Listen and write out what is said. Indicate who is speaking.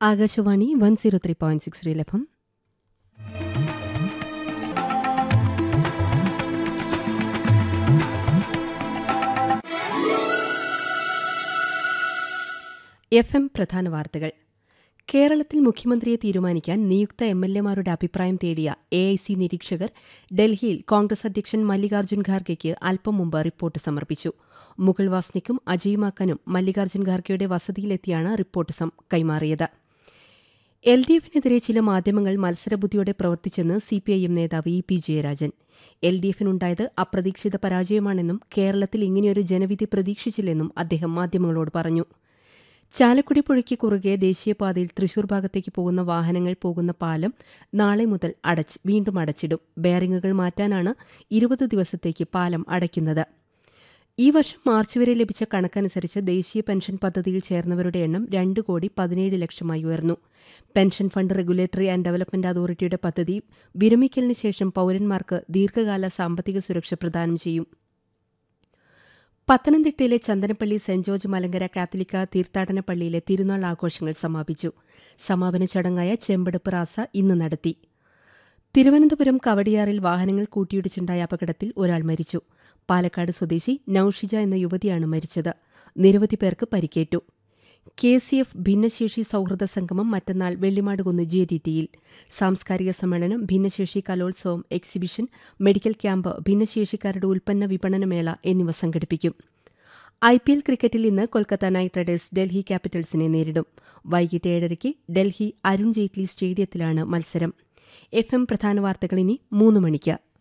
Speaker 1: Akashvani one zero three point six real F M F M പ്രധാന വാർത്തകൾ കേരളത്തിൽ മുഖ്യമന്ത്രിയെ തീരുമാനിക്കാൻ നിയുക്ത എം എൽ എമാരുടെ അഭിപ്രായം തേടിയ എ ഐ സി നിരീക്ഷകർ ഡൽഹിയിൽ കോൺഗ്രസ് അധ്യക്ഷൻ മല്ലികാർജ്ജുൻ ഖാർഗെയ്ക്ക് അല്പം മുമ്പ് റിപ്പോർട്ട് സമർപ്പിച്ചു മുകുൾ വാസ്നിക്കും അജയ് മാക്കനും മല്ലികാർജ്ജുൻ ഖാർഗെയുടെ വസതിയിലെത്തിയാണ് റിപ്പോർട്ട് സം- കൈമാറിയത് എൽ ഡി എഫിനെതിരെ ചില മാധ്യമങ്ങൾ മത്സരബുദ്ധിയോടെ പ്രവർത്തിച്ചെന്ന് സിപിഐഎം നേതാവ് E P Jayarajan L D എഫിനുണ്ടായത് അപ്രതീക്ഷിത പരാജയമാണെന്നും കേരളത്തിൽ ഇങ്ങനെയൊരു ജനവിധി പ്രതീക്ഷിച്ചില്ലെന്നും അദ്ദേഹം മാധ്യമങ്ങളോട് പറഞ്ഞു ചാലക്കുടി പുഴയ്ക്ക് കുറുകെ ദേശീയപാതയിൽ തൃശൂർ ഭാഗത്തേക്ക് പോകുന്ന വാഹനങ്ങൾ പോകുന്ന പാലം നാളെ മുതൽ അടച്ച് വീണ്ടും അടച്ചിടും ബെയറിംഗുകൾ മാറ്റാനാണ് ഇരുപത് ദിവസത്തേക്ക് പാലം അടയ്ക്കുന്നത് ഈ വർഷം മാർച്ച് വരെ ലഭിച്ച കണക്കനുസരിച്ച് ദേശീയ പെൻഷൻ പദ്ധതിയിൽ ചേർന്നവരുടെ എണ്ണം രണ്ട് കോടി പതിനേഴ് ലക്ഷമായി ഉയർന്നു pension fund regulatory and development അതോറിറ്റിയുടെ പദ്ധതി വിരമിക്കലിന് ശേഷം പൌരന്മാർക്ക് ദീർഘകാല സാമ്പത്തിക സുരക്ഷ പ്രദാനം ചെയ്യും പത്തനംതിട്ടയിലെ ചന്ദനപ്പള്ളി സെന്റ് ജോർജ് മലങ്കര കാത്തലിക്ക തീർത്ഥാടന പള്ളിയിലെ തിരുനാൾ ആഘോഷങ്ങൾ സമാപിച്ചു സമാപന ചടങ്ങായ ചെമ്പെടുപ്പ് റാസ ഇന്ന് നടത്തി തിരുവനന്തപുരം കവടിയാറിൽ വാഹനങ്ങൾ കൂട്ടിയിടിച്ചുണ്ടായ അപകടത്തിൽ ഒരാൾ മരിച്ചു പാലക്കാട് സ്വദേശി നൌഷിജ എന്ന യുവതിയാണ് മരിച്ചത് നിരവധി പേർക്ക് പരിക്കേറ്റു കെ സി എഫ് ഭിന്നശേഷി സൌഹൃദ സംഗമം മറ്റന്നാൾ വെള്ളിമാടുകുന്ന് ജെ ഡി ടിയിൽ സാംസ്കാരിക സമ്മേളനം ഭിന്നശേഷി കലോത്സവം എക്സിബിഷൻ മെഡിക്കൽ ക്യാമ്പ് ഭിന്നശേഷിക്കാരുടെ ഉൽപ്പന്ന വിപണനമേള എന്നിവ സംഘടിപ്പിക്കും ഐ പി എൽ ക്രിക്കറ്റിൽ ഇന്ന് കൊൽക്കത്ത നൈറ്റ് റൈഡേഴ്സ് ഡൽഹി ക്യാപിറ്റൽസിനെ നേരിടും വൈകിട്ട് ഏഴരയ്ക്ക് ഡൽഹി അരുൺ ജെയ്റ്റ്ലി സ്റ്റേഡിയത്തിലാണ് മത്സരം എഫ് എം പ്രധാന വാർത്തകൾ ഇനി മൂന്ന് മണിക്ക്